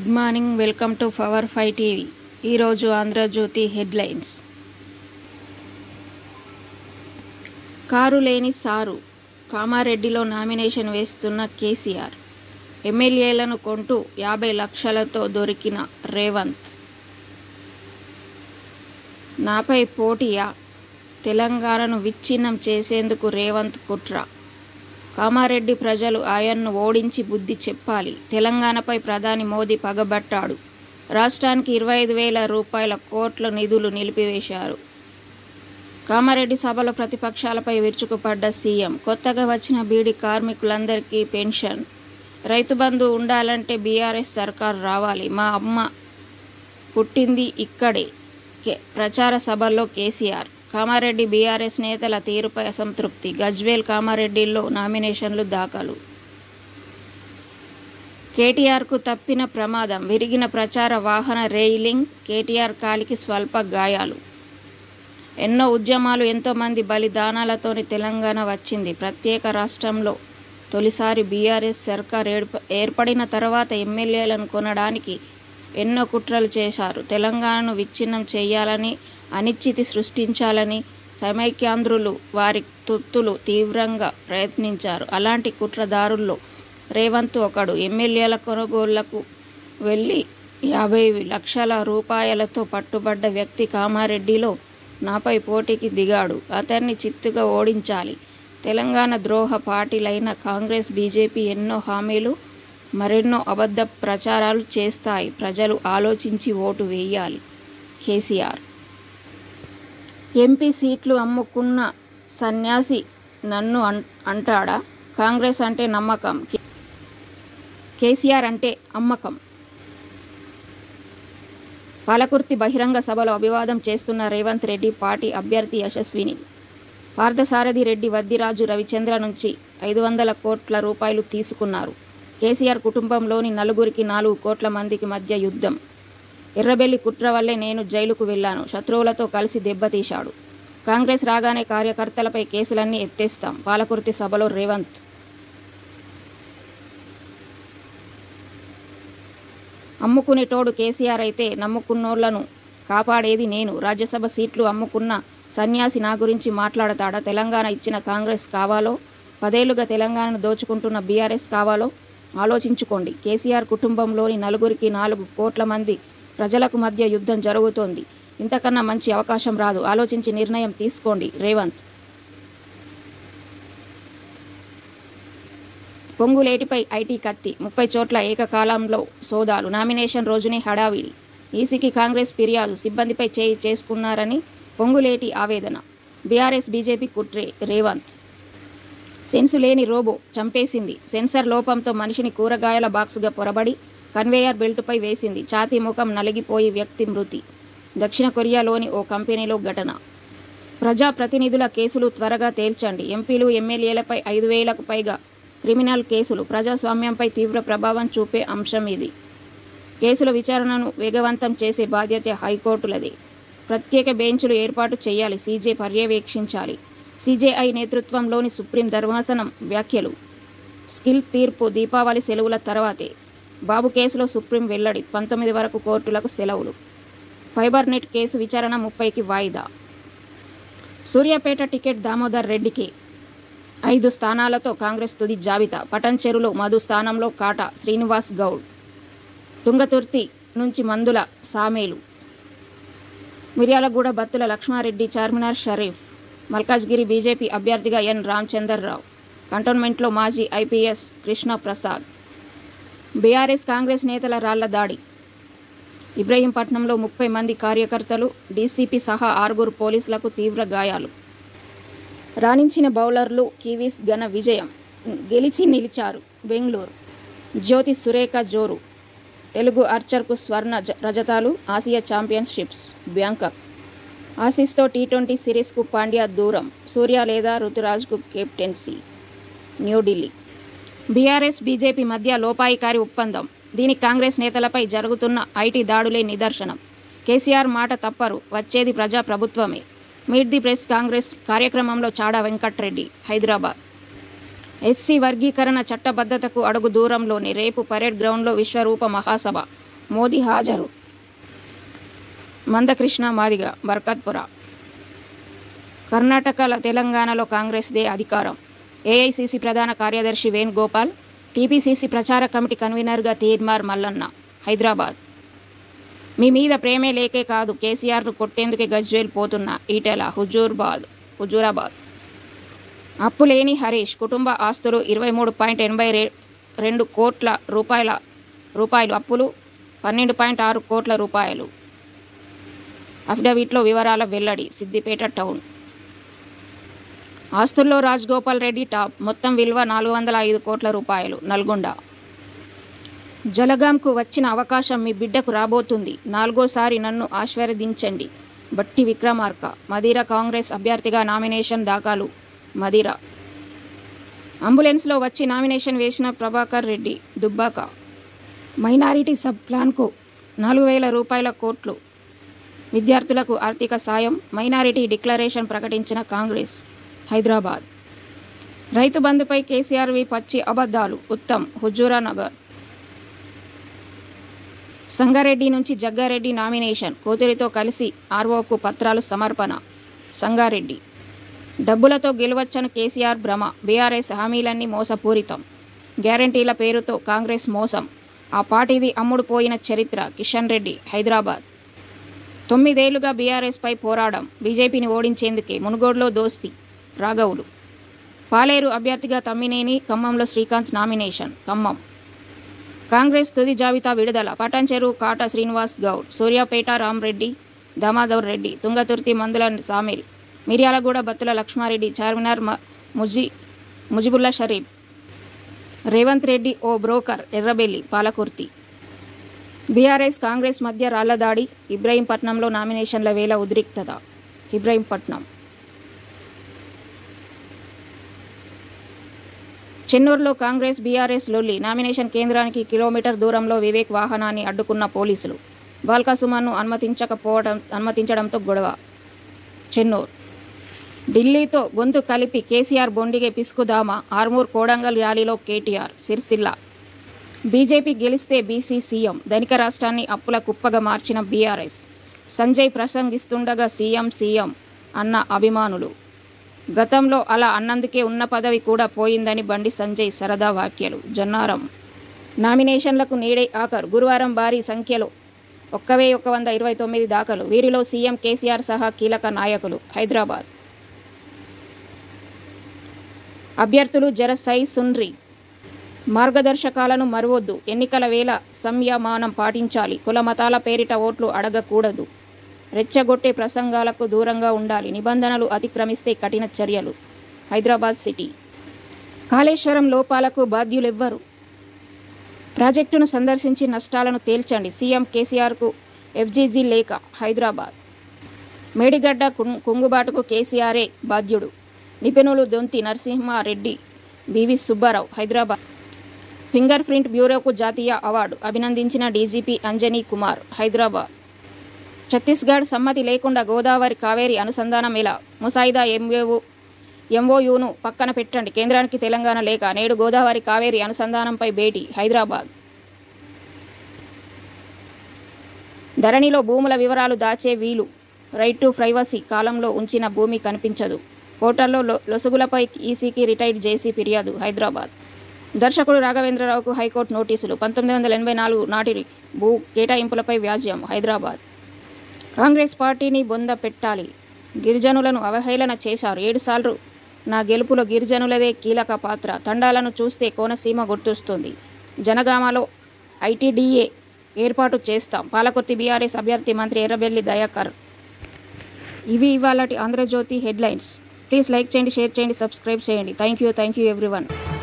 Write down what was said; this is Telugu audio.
good morning welcome to power five TV ఈరోజు ఆంధ్రజ్యోతి హెడ్లైన్స్ కారు లేని సారు కామారెడ్డిలో నామినేషన్ వేస్తున్న కేసీఆర్ ఎమ్మెల్యేలను కొంటూ యాభై లక్షలతో దొరికిన రేవంత్ నాపై పోటీయా తెలంగాణను విచ్ఛిన్నం చేసేందుకు రేవంత్ కుట్ర కామారెడ్డి ప్రజలు ఆయన్ను ఓడించి బుద్ధి చెప్పాలి తెలంగాణపై ప్రధాని మోదీ పగబట్టాడు రాష్ట్రానికి ఇరవై ఐదు వేల రూపాయల కోట్ల నిధులు నిలిపివేశారు కామారెడ్డి సభలో ప్రతిపక్షాలపై విరుచుకుపడ్డ సీఎం కొత్తగా వచ్చిన బీడీ కార్మికులందరికీ పెన్షన్ రైతు బంధు ఉండాలంటే బీఆర్ఎస్ సర్కార్ రావాలి మా అమ్మ పుట్టింది ఇక్కడే కే- ప్రచార సభల్లో కేసీఆర్ కామారెడ్డి బీఆర్ఎస్ నేతల తీరుపై అసంతృప్తి గజ్వేల్ కామారెడ్డిలో నామినేషన్లు దాఖలు కేటీఆర్కు తప్పిన ప్రమాదం విరిగిన ప్రచార వాహన రైలింగ్ కేటీఆర్ కాలికి స్వల్ప గాయాలు ఎన్నో ఉద్యమాలు ఎంతోమంది బలిదానాలతోని తెలంగాణ వచ్చింది ప్రత్యేక రాష్ట్రంలో తొలిసారి బీఆర్ఎస్ సర్కార్ ఏర్ప ఏర్పడిన తర్వాత ఎమ్మెల్యేలను కొనడానికి ఎన్నో కుట్రలు చేశారు తెలంగాణను విచ్ఛిన్నం చేయాలని అనిశ్చితి సృష్టించాలని సమైక్యాంధ్రులు వారి తొత్తులు తీవ్రంగా ప్రయత్నించారు అలాంటి కుట్రదారుల్లో రేవంత్ ఒకడు ఎమ్మెల్యేల కొనుగోళ్లకు వెళ్ళి యాభై లక్షల రూపాయలతో పట్టుబడ్డ వ్యక్తి కామారెడ్డిలో నాపై పోటీకి దిగాడు అతన్ని చిత్తుగా ఓడించాలి తెలంగాణ ద్రోహ పార్టీలైన కాంగ్రెస్ బీజేపీ ఎన్నో హామీలు మరెన్నో అబద్ధ ప్రచారాలు చేస్తాయి ప్రజలు ఆలోచించి ఓటు వేయాలి కేసీఆర్ ఎంపీ సీట్లు అమ్ముకున్న సన్యాసి నన్ను అన్- అంటాడా కాంగ్రెస్ అంటే నమ్మకం కే- కేసీఆర్ అంటే అమ్మకం పాలకుర్తి బహిరంగ సభలో అభివాదం చేస్తున్న రేవంత్ రెడ్డి పార్టీ అభ్యర్థి యశస్విని పార్థసారథి రెడ్డి వద్దిరాజు రవిచంద్ర నుంచి ఐదు వందల కోట్ల రూపాయలు తీసుకున్నారు కేసీఆర్ కుటుంబంలోని నలుగురికి నాలుగు కోట్ల మందికి మధ్య యుద్ధం ఎర్రబెల్లి కుట్ర వల్లే నేను జైలుకు వెళ్ళాను శత్రువులతో కలిసి దెబ్బతీశాడు కాంగ్రెస్ రాగానే కార్యకర్తలపై కేసులన్నీ ఎత్తేస్తాం పాలకుర్తి సభలో రేవంత్ అమ్ముకునేటోడు కేసీఆర్ అయితే నమ్ముకున్నోళ్లను కాపాడేది నేను రాజ్యసభ సీట్లు అమ్ముకున్న సన్యాసి నా గురించి మాట్లాడతాడా తెలంగాణ ఇచ్చిన కాంగ్రెస్ కావాలో పదేళ్లుగా తెలంగాణను దోచుకుంటున్న బీఆర్ఎస్ కావాలో ఆలోచించుకోండి కేసీఆర్ కుటుంబంలోని నలుగురికి నాలుగు కోట్ల మంది ప్రజలకు మధ్య యుద్ధం జరుగుతోంది ఇంతకన్నా మంచి అవకాశం రాదు ఆలోచించి నిర్ణయం తీసుకోండి రేవంత్ పొంగులేటిపై ఐటీ కత్తి ముప్పై చోట్ల ఏకకాలంలో సోదాలు నామినేషన్ రోజునే హడావిడి ఈసీకి కాంగ్రెస్ ఫిర్యాదు సిబ్బందిపై చేయి చేసుకున్నారని పొంగులేటి ఆవేదన బీఆర్ఎస్ బీజేపీ కుట్రే రేవంత్ సెన్సు లేని రోబో చంపేసింది సెన్సర్ లోపంతో మనిషిని కూరగాయల బాక్సుగా పొరబడి కన్వేయర్ బెల్టుపై వేసింది ఛాతీ ముఖం నలిగిపోయి వ్యక్తి మృతి దక్షిణ కొరియాలోని ఓ కంపెనీలో ఘటన ప్రజాప్రతినిధుల కేసులు త్వరగా తేల్చండి ఎంపీలు ఎమ్మెల్యేలపై ఐదు వేలకు పైగా క్రిమినల్ కేసులు ప్రజాస్వామ్యంపై తీవ్ర ప్రభావం చూపే అంశం ఇది కేసుల విచారణను వేగవంతం చేసే బాధ్యత హైకోర్టులది ప్రత్యేక బెంచ్లు ఏర్పాటు చేయాలి సీజే పర్యవేక్షించాలి సీజేఐ నేతృత్వంలోని సుప్రీం ధర్మాసనం వ్యాఖ్యలు స్కిల్ తీర్పు దీపావళి సెలవుల తర్వాతే బాబు కేసులో సుప్రీం వెల్లడి పంతొమ్మిది వరకు కోర్టులకు సెలవులు ఫైబర్ నెట్ కేసు విచారణ ముప్పైకి వాయిదా సూర్యాపేట టికెట్ దామోదర్ రెడ్డికి ఐదు స్థానాలతో కాంగ్రెస్ తుది జాబితా పటంచెరులో మధు స్థానంలో కాటా శ్రీనివాస్ గౌడ్ తుంగతుర్తి నుంచి మందుల సామేలు మిర్యాలగూడ బత్తుల లక్ష్మారెడ్డి చార్మినార్ షరీఫ్ మల్కాజ్గిరి బీజేపీ అభ్యర్థిగా ఎన్ రామచందర్రావు కంటోన్మెంట్లో మాజీ IPS Krishna Prasad BRS Congress నేతల రాళ్ల దాడి ఇబ్రహీంపట్నంలో ముప్పై మంది కార్యకర్తలు డీసీపీ సహా ఆరుగురు పోలీసులకు తీవ్ర గాయాలు రాణించిన బౌలర్లు కివీస్ ఘన విజయం గెలిచి నిలిచారు బెంగళూరు జ్యోతి సురేఖ జోరు తెలుగు ఆర్చర్కు స్వర్ణ జ- రజతాలు ఆసియా ఛాంపియన్షిప్స్ బ్యాంకాక్ ఆసీస్తో టీ ట్వంటీ సిరీస్కు పాండ్యా దూరం సూర్య లేదా ఋతురాజ్కు కెప్టెన్సీ న్యూఢిల్లీ బీఆర్ఎస్ బీజేపీ మధ్య లోపాయికారి ఒప్పందం దీనికి కాంగ్రెస్ నేతలపై జరుగుతున్న ఐటీ దాడులే నిదర్శనం కేసీఆర్ మాట తప్పరు వచ్చేది ప్రజా ప్రభుత్వమే మీట్ ది ప్రెస్ కాంగ్రెస్ కార్యక్రమంలో చాడా వెంకట్రెడ్డి హైదరాబాద్ ఎస్సీ వర్గీకరణ చట్టబద్ధతకు అడుగు దూరంలోనే రేపు పరేడ్ గ్రౌండ్లో విశ్వరూప మహాసభ మోదీ హాజరు మందకృష్ణ మాదిగ బర్కత్పుర కర్ణాటక తెలంగాణలో కాంగ్రెస్దే అధికారం ఏఐసిసి ప్రధాన కార్యదర్శి వేణుగోపాల్ టీపీసీసీ ప్రచార కమిటీ కన్వీనర్గా తీర్మార్ మల్లన్న హైదరాబాద్ మీ మీద ప్రేమే లేకే కాదు కేసీఆర్ను కొట్టేందుకే గజ్వేల్ పోతున్న ఈటెల హుజూర్బాద్ హుజూరాబాద్ అప్పు లేని హరీష్ కుటుంబ ఆస్తులు ఇరవై మూడు పాయింట్ ఎనభై రె రెండు కోట్ల రూపాయల రూపాయలు అప్పులు పన్నెండు పాయింట్ ఆరు కోట్ల రూపాయలు అఫిడవిట్లో వివరాల వెల్లడి సిద్దిపేట టౌన్ ఆస్తుల్లో రాజ్గోపాల్ రెడ్డి టాప్ మొత్తం విలువ నాలుగు వందల ఐదు కోట్ల రూపాయలు నల్గొండ జలగాంకు వచ్చిన అవకాశం మీ బిడ్డకు రాబోతుంది నాలుగోసారి నన్ను ఆశీర్వదించండి బట్టి విక్రమార్క మదిర కాంగ్రెస్ అభ్యర్థిగా నామినేషన్ దాఖలు మదిర అంబులెన్స్లో వచ్చి నామినేషన్ వేసిన ప్రభాకర్ రెడ్డి దుబ్బాక మైనారిటీ సబ్ ప్లాన్కు నాలుగు వేల రూపాయల కోట్లు విద్యార్థులకు ఆర్థిక సాయం మైనారిటీ డిక్లరేషన్ ప్రకటించిన కాంగ్రెస్ హైదరాబాద్ రైతు బంధుపై కేసీఆర్వి పచ్చి అబద్ధాలు ఉత్తమ్ హుజూరా నగర్ సంగారెడ్డి నుంచి జగ్గారెడ్డి నామినేషన్ కూతురితో కలిసి ఆర్ఓకు పత్రాలు సమర్పణ సంగారెడ్డి డబ్బులతో గెలవచ్చని కేసీఆర్ భ్రమ బీఆర్ఎస్ హామీలన్నీ మోసపూరితం గ్యారంటీల పేరుతో కాంగ్రెస్ మోసం ఆ పార్టీది అమ్ముడు పోయిన చరిత్ర కిషన్ రెడ్డి హైదరాబాద్ తొమ్మిదేళ్లుగా బీఆర్ఎస్పై పోరాడం బీజేపీని ఓడించేందుకే మునుగోడులో దోస్తి రాఘవులు పాలేరు అభ్యర్థిగా తమ్మినేని ఖమ్మంలో శ్రీకాంత్ నామినేషన్ ఖమ్మం కాంగ్రెస్ తుది జాబితా విడుదల పటాన్చెరు కాట శ్రీనివాస్ గౌడ్ సూర్యాపేట రామరెడ్డి దామాదర్ రెడ్డి తుంగతుర్తి మందుల సామిల్ మిర్యాలగూడ బత్తుల లక్ష్మారెడ్డి చార్మినార్ మ- ముజి ముజిబుల్లా షరీఫ్ రేవంత్ రెడ్డి ఓ broker Errabelli Palakurthi BRS Congress మధ్య రాళ్ల దాడి ఇబ్రహీంపట్నంలో నామినేషన్ల వేల ఉద్రిక్తత ఇబ్రహీంపట్నం చెన్నూరులో కాంగ్రెస్ బీఆర్ఎస్ లొల్లి నామినేషన్ కేంద్రానికి కిలోమీటర్ దూరంలో వివేక్ వాహనాన్ని అడ్డుకున్న పోలీసులు బాల్కాసుమన్ను అనుమతించకపోవడం అనుమతించడంతో గొడవ చెన్నూరు ఢిల్లీతో గొంతు కలిపి కేసీఆర్ బొండిగే పిసుకుదామా ఆర్మూర్ కోడంగల్ ర్యాలీలో కేటీఆర్ సిరిసిల్ల బీజేపీ గెలిస్తే బీసీ సీఎం ధనిక రాష్ట్రాన్ని అప్పుల కుప్పగా మార్చిన బీఆర్ఎస్ సంజయ్ ప్రసంగిస్తుండగా సీఎం సీఎం అన్న అభిమానులు గతంలో అలా అన్నందుకే ఉన్న పదవి కూడా పోయిందని బండి సంజయ్ సరదా వ్యాఖ్యలు జన్నారం నామినేషన్లకు నేడే ఆఖరు గురువారం భారీ సంఖ్యలో ఒక్కవే ఒక్క వంద ఇరవై తొమ్మిది దాఖలు వీరిలో సీఎం కేసీఆర్ సహా కీలక నాయకులు హైదరాబాద్ అభ్యర్థులు జర సై సున్రి మార్గదర్శకాలను మరవొద్దు ఎన్నికల వేళ సంయమానం పాటించాలి కుల మతాల పేరిట ఓట్లు అడగకూడదు రెచ్చగొట్టే ప్రసంగాలకు దూరంగా ఉండాలి నిబంధనలు అతిక్రమిస్తే కఠిన చర్యలు హైదరాబాద్ సిటీ కాళేశ్వరం లోపాలకు బాధ్యులెవ్వరు ప్రాజెక్టును సందర్శించి నష్టాలను తేల్చండి సీఎం కేసీఆర్కు ఎఫ్జీజీ లేఖ హైదరాబాద్ మేడిగడ్డ కుం- కుంగుబాటుకు కేసీఆరే బాధ్యుడు నిపుణులు Donthi Narasimha Reddy B V Subbarao Hyderabad finger print బ్యూరోకు జాతీయ అవార్డు అభినందించిన డీజీపీ అంజనీ కుమార్ హైదరాబాద్ ఛత్తీస్గఢ్ సమ్మతి లేకుండా గోదావరి కావేరి అనుసంధానం ఎలా ముసాయిదా ఎంఓయు ఎంఓయూను పక్కన పెట్టండి కేంద్రానికి తెలంగాణ లేక నేడు గోదావరి కావేరి అనుసంధానంపై భేటీ హైదరాబాద్ ధరణిలో భూముల వివరాలు దాచే వీలు రైట్ టు ప్రైవసీ కాలంలో ఉంచిన భూమి కనిపించదు పోర్టల్లో లొ- లొసుగులపై ఈసీకి రిటైర్డ్ జేసీ ఫిర్యాదు హైదరాబాద్ దర్శకుడు రాఘవేంద్రరావుకు హైకోర్టు నోటీసులు పంతొమ్మిది వందల ఎనభై నాలుగు నాటి భూ కేటాయింపులపై వ్యాజ్యం హైదరాబాద్ కాంగ్రెస్ పార్టీని బొంద పెట్టాలి గిరిజనులను అవహేళన చేశారు ఏడుసార్లు నా గెలుపులో గిరిజనులదే కీలక పాత్ర తండాలను చూస్తే కోనసీమ గుర్తొస్తుంది జనగామలో ఐటీడీఏ ఏర్పాటు చేస్తాం పాలకుర్తి బీఆర్ఎస్ అభ్యర్థి మంత్రి ఎర్రబెల్లి దయాకర్ ఇవి ఇవాళటి ఆంధ్రజ్యోతి హెడ్లైన్స్ ప్లీజ్ లైక్ చేయండి షేర్ చేయండి సబ్స్క్రైబ్ చేయండి thank you thank you everyone